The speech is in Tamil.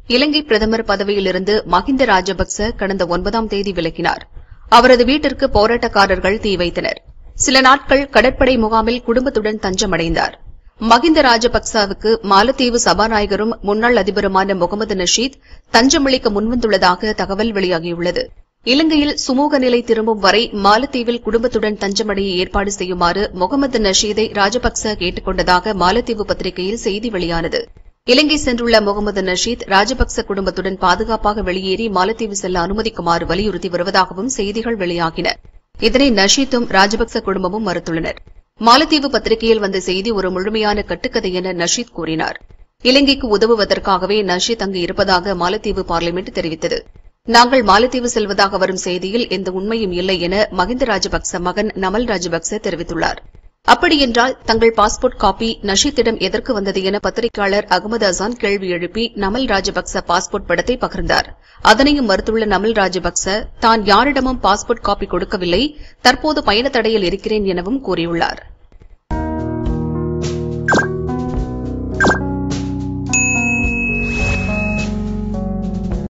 இலங்கை பிரதமர் பதவியிலிருந்து மஹிந்த ராஜபக்ச கடந்த ஒன்பதாம் தேதி விலகினார் அவரது வீட்டிற்கு போராட்டக்காரர்கள் தீ வைத்தனர் சில நாட்கள் கடற்படை முகாமில் குடும்பத்துடன் தஞ்சமடைந்தார் மஹிந்த ராஜபக்சவுக்கு மாலத்தீவு சபாநாயகரும் முன்னாள் அதிபருமான முகமது நஷீத் தஞ்சமளிக்க முன்வந்துள்ளதாக தகவல் வெளியாகியுள்ளது இலங்கையில் சுமூக நிலை திரும்பும் வரை மாலத்தீவில் குடும்பத்துடன் தஞ்சமடைய ஏற்பாடு செய்யுமாறு முகமது நஷீதை ராஜபக்ச கேட்டுக் கொண்டதாக மாலத்தீவு பத்திரிகையில் செய்தி வெளியானது இலங்கை சென்றுள்ள முகமது நஷீத் ராஜபக்ச குடும்பத்துடன் பாதுகாப்பாக வெளியேறி மாலத்தீவு செல்ல அனுமதிக்குமாறு வலியுறுத்தி வருவதாகவும் செய்திகள் வெளியாகின இதனை நஷீத்தும் ராஜபக்ச குடும்பமும் மறுத்துள்ளனர் மாலத்தீவு பத்திரிகையில் வந்த செய்தி ஒரு முழுமையான கட்டுக்கதை என நஷீத் கூறினார் இலங்கைக்கு உதவுவதற்காகவே நஷீத் அங்கு இருப்பதாக மாலத்தீவு பார்லிமெண்ட் தெரிவித்தது நாங்கள் மாலத்தீவு செல்வதாக வரும் செய்தியில் எந்த உண்மையும் இல்லை என மஹிந்த ராஜபக்ச மகன் நமல் ராஜபக்ச தெரிவித்துள்ளார் அப்படியென்றால் தங்கள் பாஸ்போர்ட் காப்பி நஷீத்திடம் எதற்கு வந்தது என பத்திரிகையாளர் அகமது அசான் கேள்வி எழுப்பி நமல் ராஜபக்ச பாஸ்போர்ட் படத்தை பகிர்ந்தார் அதனையும் மறுத்துள்ள நமல் ராஜபக்ச தான் யாரிடமும் பாஸ்போர்ட் காப்பி கொடுக்கவில்லை தற்போது பயண தடையில் இருக்கிறேன் எனவும் கூறியுள்ளாா்